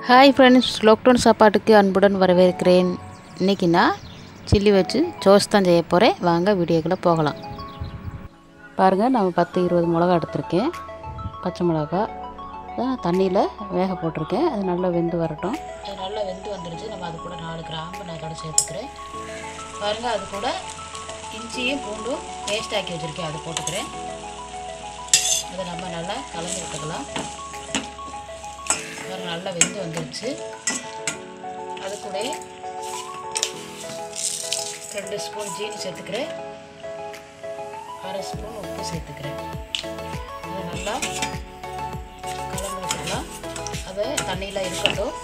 hi friends lockdown சாப்பாட்டுக்கு அன்புடன் வரவேற்கிறேன் இன்றைக்கி நான் சில்லி வச்சு சோஸ் தான் செய்ய போகிறேன் வாங்க வீடியோக்குள்ளே போகலாம் பாருங்கள் நான் பத்து இருபது மிளகா எடுத்திருக்கேன் பச்சை மிளகா தான் தண்ணியில் வேக போட்டிருக்கேன் அது நல்லா வெந்து வரட்டும் அது நல்லா வெந்து வந்துருச்சு நம்ம அது கூட நாலு கிராம்பு நான் அதோட சேர்த்துக்கிறேன் பாருங்கள் அது கூட இஞ்சியும் பூண்டும் பேஸ்ட் ஆக்கி வச்சுருக்கேன் அதை போட்டுக்கிறேன் அதை நம்ம நல்லா கலந்து விட்டுக்கலாம் பாருங்க நல்லா வெந்து வந்துருச்சு அது கூட ரெண்டு ஸ்பூன் ஜீனி சேர்த்துக்கிறேன் அரை ஸ்பூன் உப்பு சேர்த்துக்கிறேன் அதை நல்லா கலந்து விட்டுக்கலாம் அதை தண்ணியில் இருக்கட்டும்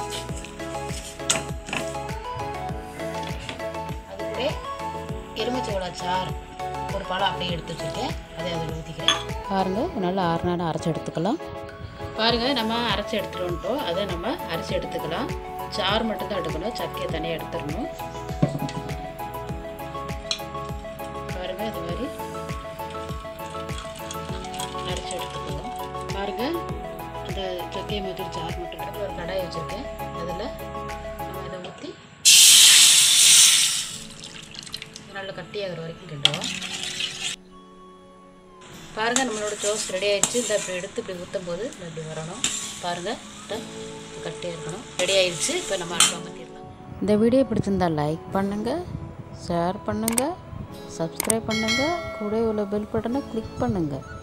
அது கூட எலுமிச்சை சார் ஒரு பழம் அப்படியே எடுத்து வச்சுருக்கேன் அதை அதில் ஊற்றிக்கிறேன் பாருங்கள் நல்லா ஆறு நாள் அரைச்சி எடுத்துக்கலாம் பாருங்கள் நம்ம அரைச்சி எடுத்துகிட்டு வந்துட்டோம் அதை நம்ம அரைச்சி எடுத்துக்கலாம் சாறு மட்டும்தான் எடுக்கணும் சக்கையை தனியாக எடுத்துடணும் பாருங்கள் இது மாதிரி அரைச்சி எடுத்துக்கலாம் பாருங்கள் அந்த சக்கையை மட்டும் சாறு மட்டும் எடுத்து ஒரு கடாய் வச்சுருக்கேன் அதில் நம்ம இதை ஊற்றி நல்லா கட்டியாகிற வரைக்கும் கிண்டுவோம் பாருங்கள் நம்மளோட ஜோஸ் ரெடி ஆயிடுச்சு இந்த இப்படி எடுத்து இப்படி ஊற்றும் போது இப்படி வரணும் பாருங்கள் கட்டியாக இருக்கணும் ரெடி ஆயிடுச்சு இப்போ நம்ம அடுப்பை மாற்றிடலாம் இந்த வீடியோ பிடிச்சிருந்தா லைக் பண்ணுங்கள் ஷேர் பண்ணுங்கள் சப்ஸ்கிரைப் பண்ணுங்கள் கூட உள்ள பெல் பட்டனை கிளிக் பண்ணுங்கள்